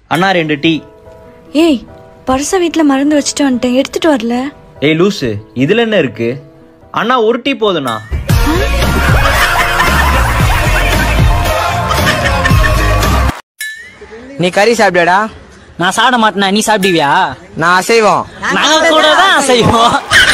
அண்ணா ரெண்டு டீ ஏய் பர்ஸ வீட்ல மறந்து வச்சுட்டு வந்துட்டேன் எடுத்துட்டு வரல ஏய் லூசு இதுல என்ன இருக்கு அண்ணா ஒரு டீ போதுண்ணா நீ கறி சாப்பிடுடா நான் சாப்பிட மாட்டேனா நீ சாப்பிடுவியா நான் அசைவம் நாங்க கூட தான் செய்வோம்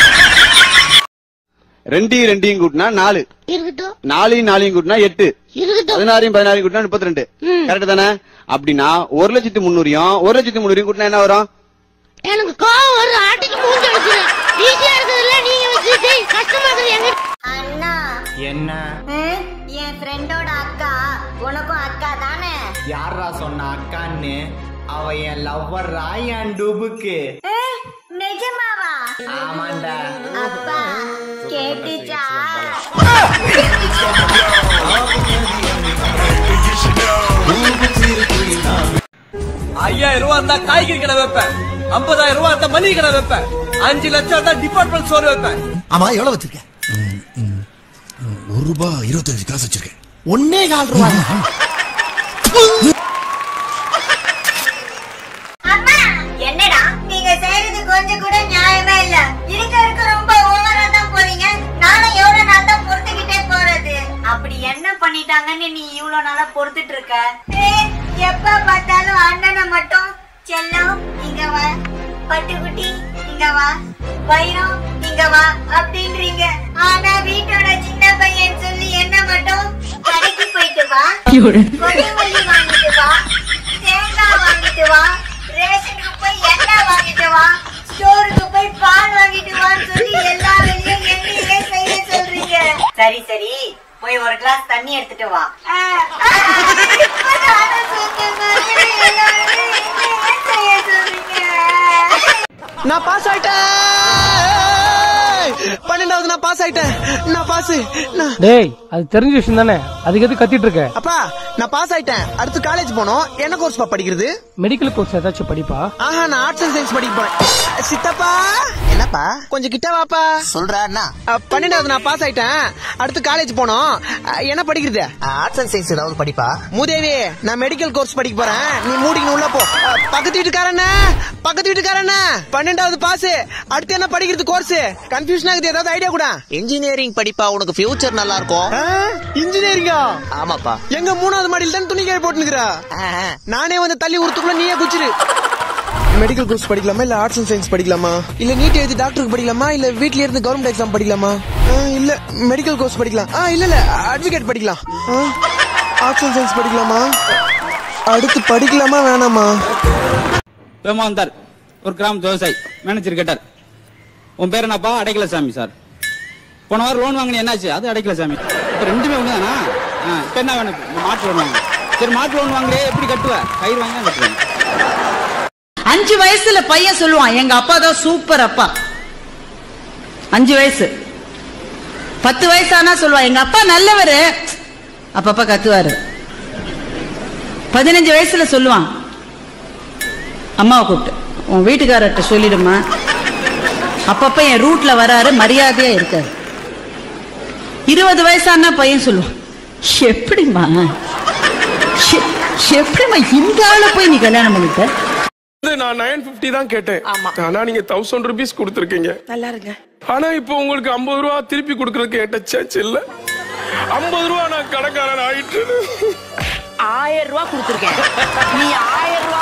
ரெண்டையும் ரெண்டையும் கூட்டினா நாலு நாலையும் நாலையும் கூட்டினா எட்டு பதினாறையும் பதினாறையும் கூட்டினா முப்பத்தி ரெண்டு கரெக்ட் தானே அப்படின்னா ஒரு லட்சத்தி முந்நூறையும் ஒரு லட்சத்தி முந்நூறையும் கூட்டினா என்ன வரும் எனக்கு கோவம் வருது ஆட்டிக்கு மூஞ்சி அடிக்கிறேன் ஈஸியா இருக்குதுல்ல நீங்க வச்சுட்டு கஷ்டமா இருக்குது எங்க அண்ணா என்ன ம், என் ஃப்ரெண்டோட அக்கா உனக்கும் அக்கா தானே யாரா சொன்ன அக்கான்னு அவ என் லவ்வர்ரா என் டுபுக்கு ஏ, நிஜமாவா ஆமாண்டா அப்பா கேட்டுச்சா ஐயாயிரம் ரூபா இருந்தா காய்கறி கடை வைப்பேன் ஐம்பதாயிரம் ரூபா இருந்தா மளிகை கடை வைப்பேன் அஞ்சு லட்சம் இருந்தா டிபார்ட்மெண்ட் ஸ்டோர் வைப்பேன் ஆமா எவ்வளவு வச்சிருக்க ஒரு ரூபாய் இருபத்தஞ்சு காசு வச்சிருக்கேன் ஒன்னே கால் ரூபாய் அம்மா என்னடா நீங்க செய்யறது கொஞ்சம் கூட நியாயமே இல்ல இருக்க இருக்க ரொம்ப ஓவரா தான் போறீங்க நானும் எவ்வளவு நாள் தான் பொறுத்துக்கிட்டே போறது அப்படி என்ன பண்ணிட்டாங்கன்னு நீ இவ்வளவு நாளா பொறுத்துட்டு இருக்க ஏய், எப்ப பார்த்தாலும் அண்ணனை மட்டும் செல்லம் இங்க வா பட்டுக்குட்டி இங்க வா வைரம் இங்க வா அப்படின்றீங்க ஆனா வீட்டோட சின்ன பையன் சொல்லி என்ன மட்டும் கடைக்கு போயிட்டு வா கொடிமல்லி வாங்கிட்டு வா தேங்காய் வாங்கிட்டு வா ரேஷனுக்கு போய் எண்ணெய் வாங்கிட்டு வா ஸ்டோருக்கு போய் பால் வாங்கிட்டு வான்னு சொல்லி எல்லா வேலையும் என்னையே செய்ய சொல்றீங்க சரி சரி போய் ஒரு கிளாஸ் தண்ணி எடுத்துட்டு வா இப்பதானே சொன்னேன், மறுபடியும் எல்லா வேலையும் என்னையே செய்ய சொல்றீங்க நான் பாஸ் ஆயிட்டேன் பன்னெண்டாவது நான் பாஸ் ஆயிட்டேன் நான் பாஸ் நான் டேய் அது தெரிஞ்ச விஷயம் தானே அதுக்கு எது கத்திட்டு இருக்க அப்பா நான் பாஸ் ஆயிட்டேன் அடுத்து காலேஜ் போனோம் என்ன கோர்ஸ் படிக்கிறது மெடிக்கல் கோர்ஸ் ஏதாச்சும் படிப்பா ஆஹா நான் ஆர்ட்ஸ் அண்ட் சயின்ஸ் படிக்க போறேன் சித்தப்பா என்னப்பா கொஞ்சம் கிட்ட வாப்பா சொல்றா பன்னெண்டாவது நான் பாஸ் ஆயிட்டேன் அடுத்து காலேஜ் போனோம் அஹ், என்ன படிக்கிறது ஆர்ட்ஸ் அண்ட் சயின்ஸ் ஏதாவது படிப்பா மூதேவி நான் மெடிக்கல் கோர்ஸ் படிக்க போறேன் நீ மூடிக்கணும் உள்ள போ அஹ், பக்கத்து வீட்டுக்காரண்ணே பக்கத்து வீட்டுக்காரண்ணே பன்னெண்டாவது பாஸ் அடுத்து என்ன படிக்கிறது கோர்ஸ் கன்ஃபியூஷன் ஆகுது ஏதாவது ஐடியா கூட இன்ஜினியரிங் படிப்பா உனக்கு ஃபியூச்சர் நல்லா இருக்கும் இன்ஜினியரிங்கா ஆமாப்பா எங்க மூணாவது மாடியில் தான் துணி காய போட்டுனுக்குறா நானே வந்து தள்ளி உரத்துக்குள்ள நீயே குச்சிரு மெடிக்கல் கோர்ஸ் படிக்கலாமா இல்ல ஆர்ட்ஸ் அண்ட் சயின்ஸ் படிக்கலாமா இல்ல நீட் எழுதி டாக்டருக்கு படிக்கலாமா இல்ல வீட்ல இருந்து கவர்மெண்ட் எக்ஸாம் படிக்கலாமா ஆ, இல்ல மெடிக்கல் கோர்ஸ் படிக்கலாம் ஆ இல்ல இல்ல அட்வொகேட் படிக்கலாம் ஆர்ட்ஸ் அண்ட் சயின்ஸ் படிக்கலாமா அடுத்து படிக்கலாமா வேணாமா வந்தார் ஒரு கிராம விவசாயி மேனேஜர் கேட்டார் உன் பேர் என்னப்பா அடைக்கல சாமி சார் போன வாரம் லோன் வாங்கினே என்னாச்சு அது அடைக்கல சாமி இப்ப ரெண்டுமே ஒண்ணுதானா ஆ, இப்ப என்ன வேணும் இப்ப மாட்டு லோன் வாங்க சரி மாட்டு லோன் வாங்குறே எப்படி கட்டுவ கயிறு வாங்கி தான் கட்டுவேன் அஞ்சு வயசுல பையன் சொல்லுவான் எங்க அப்பா தான் சூப்பர் அப்பா அஞ்சு வயசு பத்து வயசு ஆனா சொல்லுவான் எங்க அப்பா நல்லவரு அப்பப்பா கத்துவாரு பதினஞ்சு வயசுல சொல்லுவான் அம்மாவை கூப்பிட்டு உன் வீட்டுக்காரர்கிட்ட சொல்லிடுமா அப்பப்ப என் ரூட்ல வராரு மரியாதையா இருக்காரு இருபது வயசானா பையன் சொல்லுவான் எப்படிம்மா எ- எப்படிம்மா இந்த ஆளை போய் நீ கல்யாணம் பண்ணிட்ட நான் நைன் பிப்டி தான் கேட்டேன் ஆனா நீங்க தௌசண்ட் ருபீஸ் கொடுத்துருக்கீங்க நல்லா இருங்க ஆனா இப்போ உங்களுக்கு ஐம்பது ரூபா திருப்பி கொடுக்கறதுக்கு என்கிட்ட சேச்சு இல்ல ஐம்பது ரூபா நான் கடைக்காரன் ஆயிட்டு ஆயிரம் ரூபாய் கொடுத்துருக்கேன் நீ ஆயிரம் ரூபாய்